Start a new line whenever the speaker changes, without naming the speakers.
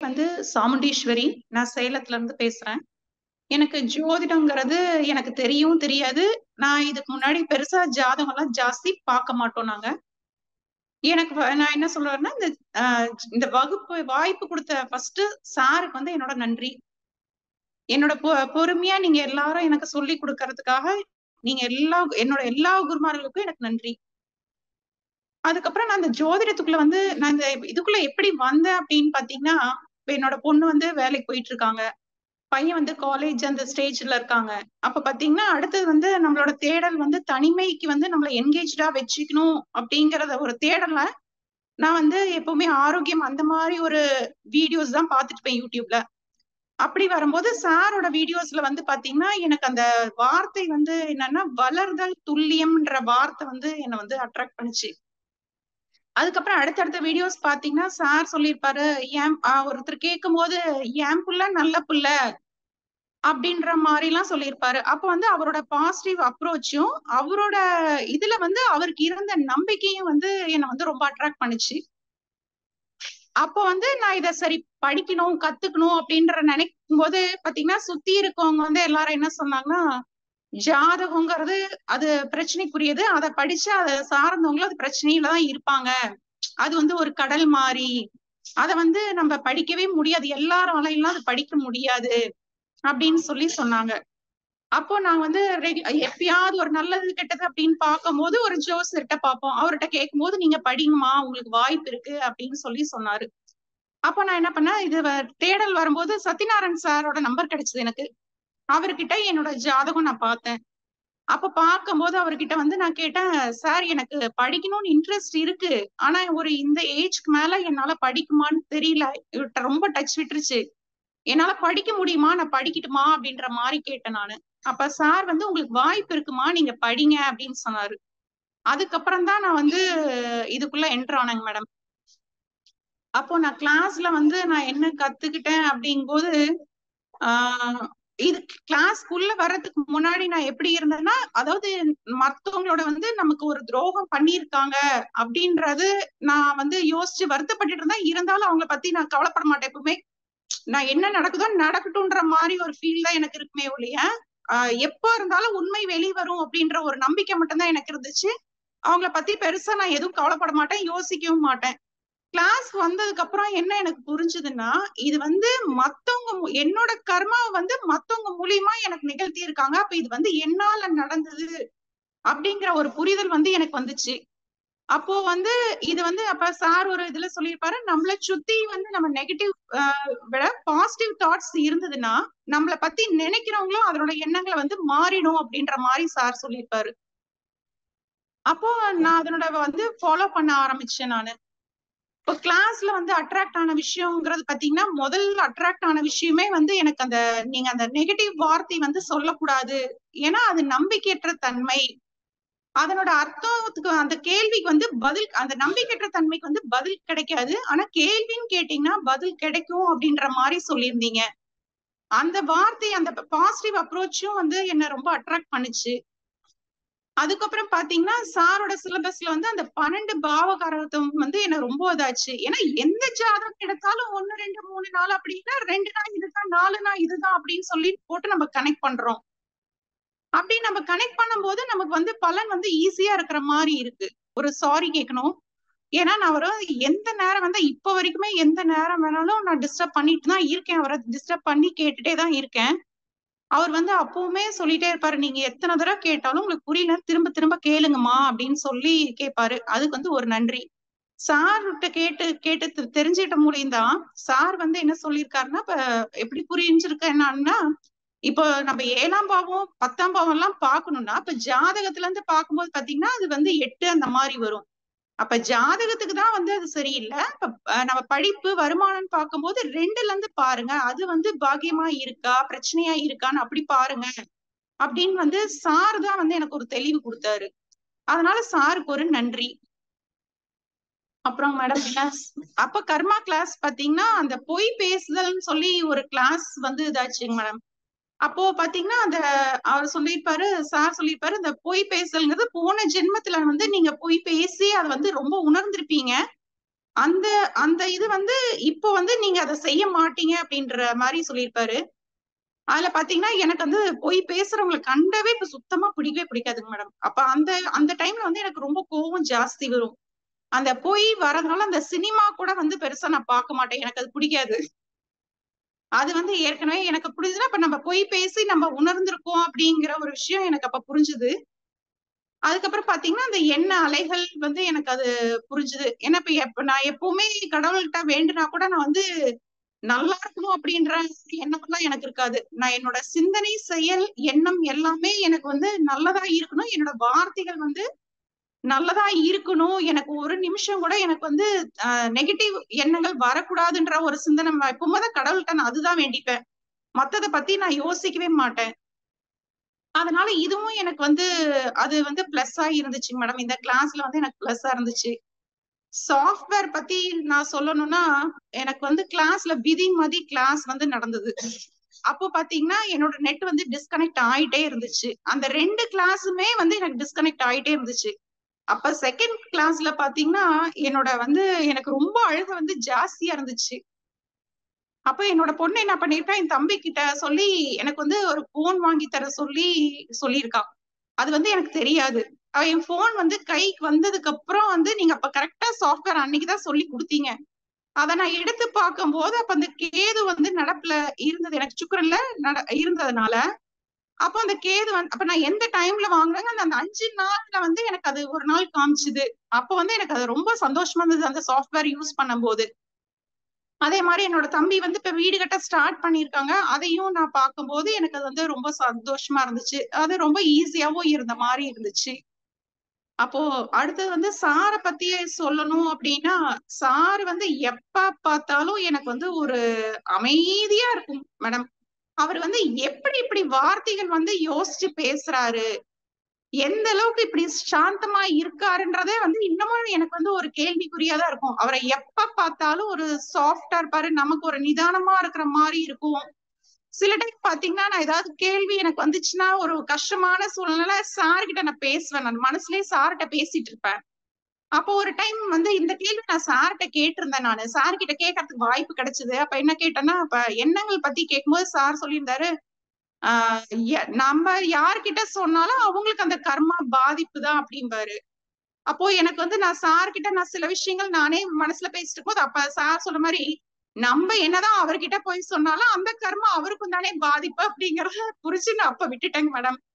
வந்து சாமுண்டீஸ்வரி. நான் சேலத்துல இருந்து பேசுறேன். எனக்கு ஜோதிடம்ங்கிறது எனக்கு தெரியவும் தெரியாது. நான் இதுக்கு முன்னாடி பெருசா ஜாதகம்லாம் ஜாஸ்தி பார்க்க மாட்டோம் நாங்க. எனக்கு வ நான் என்ன சொல்ல வரேன்னா, இந்த அ இந்த வகுப்பு வாய்ப்பு குடுத்த ஃபர்ஸ்ட்டு சாருக்கு வந்து என்னோட நன்றி. என்னோட பொ பொறுமையா நீங்க எல்லாரும் எனக்கு சொல்லிக் குடுக்கறதுக்காக, நீங்க எல்லா என்னோட எல்லா குருமார்களுக்கும் எனக்கு நன்றி. அதுக்கப்புறம் நான் இந்த ஜோதிடத்துக்குள்ள வந்து நான் இந்த இதுக்குள்ள எப்படி வந்தேன் அப்படின்னு பார்த்தீங்கன்னா, இப்ப என்னோட பொண்ணு வந்து வேலைக்கு போயிட்டு இருக்காங்க. பையன் வந்து காலேஜ் அந்த ஸ்டேஜ்ல இருக்காங்க. அப்ப பார்த்தீங்கன்னா, அடுத்தது வந்து நம்மளோட தேடல் வந்து தனிமைக்கு வந்து நம்மள என்கேஜ்டா வச்சுக்கணும் அப்படிங்கிறத ஒரு தேடல, நான் வந்து எப்பவுமே ஆரோக்கியம் அந்த மாரி ஒரு வீடியோஸ் தான் பார்த்துட்டுருப்பேன் YouTubeல. அப்படி வரும்போது சாரோட வீடியோஸ்ல வந்து பார்த்தீங்கன்னா, எனக்கு அந்த வார்த்தை வந்து என்னன்னா, வளர்தல் துல்லியம்ன்ற வார்த்தை வந்து என்ன வந்து அட்ராக்ட் பண்ணுச்சு. அதுக்கப்புறம் அடுத்தடுத்த வீடியோஸ் பார்த்தீங்கன்னா, சார் சொல்லியிருப்பாரு, "என் அ ஒருத்தர் கேட்கும்போது, என் புள்ள நல்ல புள்ள" அப்படின்ற மாரிலாம் சொல்லியிருப்பாரு. அப்ப வந்து அவரோட பாசிட்டிவ் அப்ரோச்சும், அவரோட இதுல வந்து அவருக்கு இருந்த நம்பிக்கையும் வந்து என்ன வந்து ரொம்ப அட்ராக்ட் பண்ணுச்சு. அப்போ வந்து நான் இத சரி படிக்கணும், கத்துக்கணும் அப்படின்ற நினைக்கும்போது பார்த்தீங்கன்னா, சுத்தி இருக்கவங்க வந்து எல்லாரும் என்ன சொன்னாங்கன்னா, ஜாதகங்கிறது அது பிரச்சனைக்குரியது. அத படிச்சா அத சார்ந்தவங்களும் அது பிரச்சனையில தான் இருப்பாங்க. அது வந்து ஒரு கடல் மாரி. அத வந்து நம்ம படிக்கவே முடியாது. எல்லாராலயும்லாம் அத படிக்க முடியாது. அப்படின்னு சொல்லி சொன்னாங்க. அப்போ நான் வந்து ரெடி எப்பயாவது ஒரு நல்லது, கெட்டது அப்படின்னு பார்க்கும்போது ஒரு ஜோசியர்ட்ட பார்ப்போம். அவர்ட்ட கேட்கும்போது, "நீங்க படிங்கம்மா, உங்களுக்கு வாய்ப்பு இருக்கு" அப்படின்னு சொல்லி சொன்னாரு. அப்ப நான் என்ன பண்ணேன், இது வ தேடல் வரும்போது சத்யநாராயண் சாரோட நம்பர் கிடைச்சது எனக்கு. அவர்கிட்ட என்னோட ஜாதகம் நான் பார்த்தேன். அப்ப பார்க்கும்போது அவர்கிட்ட வந்து நான் கேட்டேன், "சார் எனக்கு படிக்கணும்னு இன்ட்ரெஸ்ட் இருக்கு. ஆனா ஒரு இந்த ஏஜ்க்கு மேல என்னால படிக்குமான்னு தெரியல. இவர்ட்ட ரொம்ப டச் விட்டுருச்சு. என்னால படிக்க முடியுமா? நான் படிக்கட்டுமா?" அப்படின்ற மாரி கேட்டேன் நானு. அப்ப சார் வந்து, "உங்களுக்கு வாய்ப்பு இருக்கும்மா. நீங்க படிங்க" அப்படின்னு சொன்னாரு. அதுக்கப்புறம் தான் நான் வந்து இதுக்குள்ள என்டர் ஆனேங்க மேடம். அப்போ நான் கிளாஸ்ல வந்து நான் என்ன கத்துக்கிட்டேன் அப்படிங்கும்போது, ஆ இது கிளாஸ்க்குள்ள வர்றதுக்கு முன்னாடி நான் எப்படி இருந்தேன்னா, அதாவது மத்தவங்களோட வந்து நமக்கு ஒரு துரோகம் பண்ணியிருக்காங்க அப்படின்றது நான் வந்து யோசிச்சு வருத்தப்பட்டுட்டு இருந்தேன். இருந்தாலும் அவங்கள பத்தி நான் கவலைப்பட மாட்டேன் எப்பவுமே. நான் என்ன நடக்குதோ நடக்கட்டும்ன்ற மாரி ஒரு ஃபீல் தான் எனக்கு இருக்குமே ஒழிய, அ எப்ப இருந்தாலும் உண்மை வெளி வரும் அப்படின்ற ஒரு நம்பிக்கை மட்டும் தான் எனக்கு இருந்துச்சு. அவங்கள பத்தி பெருசா நான் எதுவும் கவலைப்பட மாட்டேன், யோசிக்கவும் மாட்டேன். கிளாஸ் வந்ததுக்கு அப்புறம் என்ன எனக்கு புரிஞ்சுதுன்னா, இது வந்து மத்தவங்க மு என்னோட கர்மாவ வந்து மத்தவங்க மூலியமா எனக்கு நிகழ்த்தி இருக்காங்க. அப்ப இது வந்து என்னால நடந்தது அப்படிங்கிற ஒரு புரிதல் வந்து எனக்கு வந்துச்சு. அப்போ வந்து இது வந்து அப்ப சார் ஒரு இதுல சொல்லியிருப்பாரு, நம்மள சுத்தி வந்து நம்ம நெகட்டிவ் அ விட பாசிட்டிவ் தாட்ஸ் இருந்ததுன்னா, நம்மள பத்தி நினைக்கிறவங்களும் அதனோட எண்ணங்கள வந்து மாறிடும் அப்படின்ற மாரி சார் சொல்லியிருப்பாரு. அப்போ நான் அதனோட வந்து ஃபாலோ பண்ண ஆரம்பிச்சேன் நானு. இப்போ கிளாஸ்ல வந்து அட்ராக்ட் ஆன விஷயம்ங்கிறது பார்த்தீங்கன்னா, முதல்ல அட்ராக்ட் ஆன விஷயமே வந்து எனக்கு அந்த நீங்க அந்த நெகட்டிவ் வார்த்தை வந்து சொல்லக்கூடாது. ஏன்னா, அது நம்பிக்கையற்ற தன்மை. அதனோட அர்த்தத்துக்கு அந்த கேள்விக்கு வந்து பதில் அந்த நம்பிக்கையற்ற தன்மைக்கு வந்து பதில் கிடைக்காது. ஆனா கேள்வின்னு கேட்டீங்கன்னா, பதில் கிடைக்கும் அப்படின்ற மாரி சொல்லியிருந்தீங்க. அந்த வார்த்தை அந்த பாசிட்டிவ் அப்ரோச்சும் வந்து என்ன ரொம்ப அட்ராக்ட் பண்ணுச்சு. அதுக்கப்புறம் பார்த்தீங்கன்னா, சாரோட சிலபஸ்ல வந்து அந்த 12 பாவகாரகத்துவம் வந்து என்ன ரொம்ப இதாச்சு. ஏன்னா எந்த ஜாதகம் எடுத்தாலும் 1, 2, 3, 4 அப்படின்னா 2னா இதுதான், 4னா இதுதான் அப்படின்னு சொல்லி போட்டு நம்ம கனெக்ட் பண்றோம். அப்படி நம்ம கனெக்ட் பண்ணும்போது நமக்கு வந்து பலன் வந்து ஈஸியா இருக்கிற மாரி இருக்கு. ஒரு சாரி கேட்கணும். ஏன்னா நான் அவர எந்த நேரம் வந்து இப்ப வரைக்குமே எந்த நேரம் வேணாலும் நான் டிஸ்டர்ப் பண்ணிட்டு தான் இருக்கேன். அவர டிஸ்டர்ப் பண்ணி கேட்டுட்டே தான் இருக்கேன். அவர் வந்து அப்பவுமே சொல்லிட்டே இருப்பாரு, "நீங்க எத்தன தடவ கேட்டாலும் உங்களுக்கு புரியலன்னு திரும்ப திரும்ப கேளுங்கம்மா" அப்படின்னு சொல்லி கேட்பாரு. அதுக்கு வந்து ஒரு நன்றி. சார்ட்ட கேட்டு கேட்டு தெ தெரிஞ்சுக்கிட்ட மூலியம் தான், சார் வந்து என்ன சொல்லியிருக்காருன்னா, இப்ப எப்படி புரிஞ்சிருக்கு என்னான்னா, இப்போ நம்ம 7ஆம் பாவம், 10ஆம் பாவம்லாம் பார்க்கணும்னா, இப்ப ஜாதகத்துல இருந்து பார்க்கும்போது பார்த்தீங்கன்னா, அது வந்து 8 அந்த மாரி வரும். அப்ப ஜாதகத்துக்கு தான் வந்து அது சரியில்ல. இப்ப அ நம்ம படிப்பு, வருமானம்னு பார்க்கும்போது 2ல இருந்து பாருங்க. அது வந்து பாக்கியமா இருக்கா? பிரச்சனையா இருக்கான்னு அப்படி பாருங்க. அப்படின்னு வந்து சார் தான் வந்து எனக்கு ஒரு தெளிவு குடுத்தாரு. அதனால சாருக்கு ஒரு நன்றி. அப்புறம் மேடம் என்ன அப்ப கர்மா கிளாஸ் பார்த்தீங்கன்னா, அந்த பொய் பேசுதல்ன்னு சொல்லி ஒரு கிளாஸ் வந்து இதாச்சுங்க மேடம். அப்போ பார்த்தீங்கன்னா, அந்த அவர் சொல்லியிருப்பாரு, சார் சொல்லியிருப்பாரு, இந்த பொய் பேசல்ங்கிறது போன ஜென்மத்துல வந்து நீங்க பொய் பேசி அத வந்து ரொம்ப உணர்ந்திருப்பீங்க. அந்த அந்த இது வந்து இப்போ வந்து நீங்க அதை செய்ய மாட்டீங்க அப்படின்ற மாதிரி சொல்லியிருப்பாரு அதுல பாத்தீங்கன்னா எனக்கு வந்து போய் பேசுறவங்களை கண்டவே இப்ப சுத்தமா பிடிக்கவே பிடிக்காதுங்க மேடம் அப்ப அந்த அந்த டைம்ல வந்து எனக்கு ரொம்ப கோவம் ஜாஸ்தி வரும் அந்த போய் வரதுனால அந்த சினிமா கூட வந்து பெருசா நான் பார்க்க மாட்டேன் எனக்கு அது பிடிக்காது அது வந்து ஏற்கனவே எனக்கு புரிஞ்சுதுன்னா இப்ப நம்ம போய் பேசி நம்ம உணர்ந்திருக்கோம் அப்படிங்கிற ஒரு விஷயம் எனக்கு அப்ப புரிஞ்சுது அதுக்கப்புறம் பாத்தீங்கன்னா அந்த எண்ண அலைகள் வந்து எனக்கு அது புரிஞ்சுது ஏன்னா இப்ப எப்ப நான் எப்பவுமே கடவுள்கிட்ட வேண்டுனா கூட நான் வந்து நல்லா இருக்கணும் அப்படின்ற எண்ணம்லாம் எனக்கு இருக்காது நான் என்னோட சிந்தனை செயல் எண்ணம் எல்லாமே எனக்கு வந்து நல்லதா இருக்கணும் என்னோட வார்த்தைகள் வந்து நல்லதா இருக்கணும் எனக்கு ஒரு நிமிஷம் கூட எனக்கு வந்து நெகட்டிவ் எண்ணங்கள் வரக்கூடாதுன்ற ஒரு சிந்தனை எப்பவுமே தான் கடவுள்கிட்ட நான் அதுதான் வேண்டிப்பேன் மத்ததை பத்தி நான் யோசிக்கவே மாட்டேன் அதனால இதுவும் எனக்கு வந்து அது வந்து பிளஸ்ஸா இருந்துச்சு மேடம் இந்த கிளாஸ்ல வந்து எனக்கு பிளஸ்ஸா இருந்துச்சு சாஃப்ட்வேர் பத்தி நான் சொல்லணும்னா எனக்கு வந்து கிளாஸ்ல விதி மதி கிளாஸ் வந்து நடந்தது அப்போ பாத்தீங்கன்னா என்னோட நெட் வந்து டிஸ்கனெக்ட் ஆயிட்டே இருந்துச்சு அந்த ரெண்டு கிளாஸுமே வந்து எனக்கு டிஸ்கனெக்ட் ஆயிட்டே இருந்துச்சு அப்ப செகண்ட் கிளாஸ்ல பாத்தீங்கன்னா என்னோட வந்து எனக்கு ரொம்ப அழுக வந்து ஜாஸ்தியா இருந்துச்சு அப்ப என்னோட பொண்ணு என்ன பண்ணிருக்கா என் தம்பி கிட்ட சொல்லி எனக்கு வந்து ஒரு போன் வாங்கி தர சொல்லி சொல்லியிருக்கான் அது வந்து எனக்கு தெரியாது என் போன் வந்து கைக்கு வந்ததுக்கு அப்புறம் வந்து நீங்க அப்ப கரெக்டா சாஃப்ட்வேர் அன்னைக்குதான் சொல்லி கொடுத்தீங்க அத நான் எடுத்து பார்க்கும் போது அப்ப அந்த கேது வந்து நடப்புல இருந்தது எனக்கு சுக்கரன்ல நட இருந்ததுனால அப்போ அந்த கேது வந்து அப்ப நான் எந்த டைம்ல வாங்கினேங்க அந்த அந்த அஞ்சு நாள்ல வந்து எனக்கு அது ஒரு நாள் காமிச்சுது அப்ப வந்து எனக்கு அது ரொம்ப சந்தோஷமா இருந்தது அந்த சாஃப்ட்வேர் யூஸ் பண்ணும்போது அதே மாதிரி என்னோட தம்பி வந்து இப்ப வீடு கட்ட ஸ்டார்ட் பண்ணிருக்காங்க அதையும் நான் பார்க்கும்போது எனக்கு அது வந்து ரொம்ப சந்தோஷமா இருந்துச்சு அது ரொம்ப ஈஸியாவும் இருந்த மாதிரி இருந்துச்சு அப்போ அடுத்தது வந்து சார பத்தியே சொல்லணும் அப்படின்னா சார் வந்து எப்ப பார்த்தாலும் எனக்கு வந்து ஒரு அமைதியா இருக்கும் மேடம் அவர் வந்து எப்படி இப்படி வார்த்தைகள் வந்து யோசிச்சு பேசுறாரு எந்த அளவுக்கு இப்படி சாந்தமா இருக்காருன்றதே வந்து இன்னமும் எனக்கு வந்து ஒரு கேள்விக்குறியாதான் இருக்கும் அவரை எப்ப பார்த்தாலும் ஒரு சாஃப்டா இருப்பாரு நமக்கு ஒரு நிதானமா இருக்கிற மாதிரி இருக்கும் சில டைம் பாத்தீங்கன்னா நான் ஏதாவது கேள்வி எனக்கு வந்துச்சுன்னா ஒரு கஷ்டமான சூழ்நிலை சார் கிட்ட நான் பேசுவேன் நான் மனசுலயே சார்கிட்ட பேசிட்டு இருப்பேன் அப்போ ஒரு டைம் வந்து இந்த கேள்வி நான் சார்கிட்ட கேட்டிருந்தேன் நானு சார் கிட்ட கேட்கறதுக்கு வாய்ப்பு கிடைச்சது அப்ப என்ன கேட்டேன்னா அப்ப எண்ணங்கள் பத்தி கேட்கும்போது சார் சொல்லியிருந்தாரு ஆஹ் நம்ம யார்கிட்ட சொன்னாலும் அவங்களுக்கு அந்த கர்மா பாதிப்பு தான் அப்படிம்பாரு அப்போ எனக்கு வந்து நான் சார் கிட்ட நான் சில விஷயங்கள் நானே மனசுல பேசிட்டு போது அப்ப சார் சொன்ன மாதிரி நம்ம என்னதான் அவர்கிட்ட போய் சொன்னாலும் அந்த கர்மா அவருக்கும் தானே பாதிப்பு அப்படிங்கறத புரிஞ்சு நான் அப்ப விட்டுட்டேங்க மேடம்